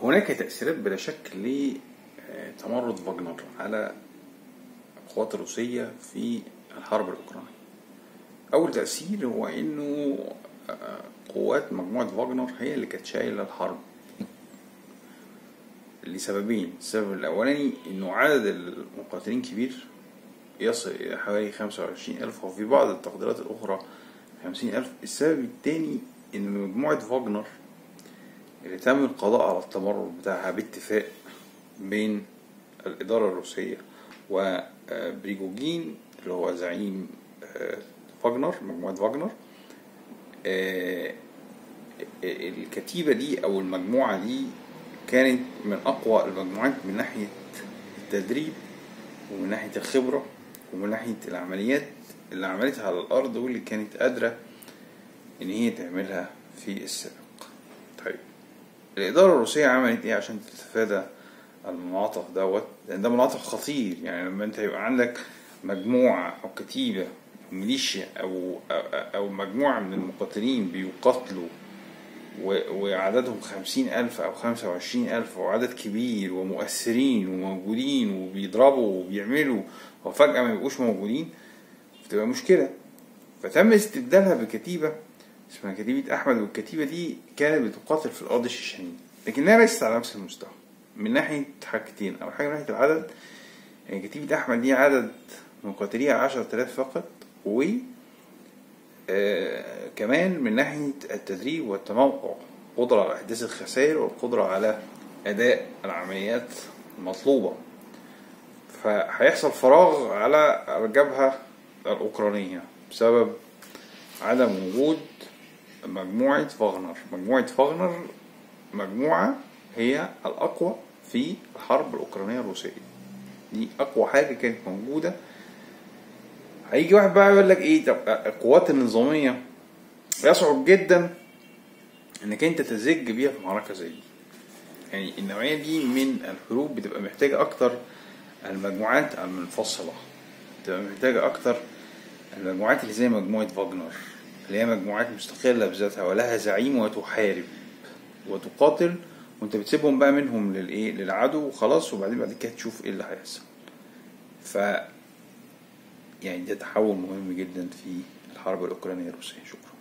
هناك تأثيرات بلا شك لتمرد فاجنر على القوات الروسية في الحرب الأوكرانية أول تأثير هو إنه قوات مجموعة فاجنر هي اللي كانت شايلة الحرب لسببين السبب الأولاني إنه عدد المقاتلين كبير يصل إلى حوالي خمسة وعشرين ألف وفي بعض التقديرات الأخرى خمسين ألف السبب التاني إن مجموعة فاجنر اللي تم القضاء على التمرد بتاعها باتفاق بين الإدارة الروسية وبريجوجين اللي هو زعيم فاجنر مجموعة فاجنر الكتيبة دي أو المجموعة دي كانت من أقوى المجموعات من ناحية التدريب ومن ناحية الخبرة ومن ناحية العمليات اللي عملتها على الأرض واللي كانت قادرة إن هي تعملها في السابق طيب الإدارة الروسية عملت إيه عشان تتفادى المنعطف دوت لأن ده منعطف خطير يعني لما أنت يبقى عندك مجموعة أو كتيبة أو ميليشيا أو أو مجموعة من المقاتلين بيقاتلوا وعددهم خمسين ألف أو خمسة وعشرين ألف وعدد كبير ومؤثرين وموجودين وبيضربوا وبيعملوا وفجأة ما يبقوش موجودين بتبقى مشكلة فتم استبدالها بكتيبة اسمها كتيبة أحمد والكتيبة دي كانت بتقاتل في الأرض الشيشانية لكنها ليست على نفس المستوى من ناحية حاجتين أول حاجة من ناحية العدد يعني كتيبة أحمد دي عدد مقاتليها عشرة آلاف فقط و آه كمان من ناحية التدريب والتموقع قدرة على إحداث الخسائر والقدرة على أداء العمليات المطلوبة فهيحصل فراغ على الجبهة الأوكرانية بسبب عدم وجود مجموعة فاغنر مجموعة فاغنر مجموعة هي الأقوى في الحرب الأوكرانية الروسية دي أقوى حاجة كانت موجودة هيجي واحد بقى يقول لك ايه طب القوات النظاميه يصعب جدا انك انت تزج بيها في معركه زي دي يعني النوعيه دي من الحروب بتبقى محتاجه اكتر المجموعات المنفصله بتبقى محتاجه اكتر المجموعات اللي زي مجموعه فاجنر اللي هي مجموعات مستقله بذاتها ولها زعيم وتحارب وتقاتل وانت بتسيبهم بقى منهم للايه للعدو وخلاص وبعدين بعد كده تشوف ايه اللي هيحصل ف يعني ده تحول مهم جدا في الحرب الأوكرانية الروسية شكرا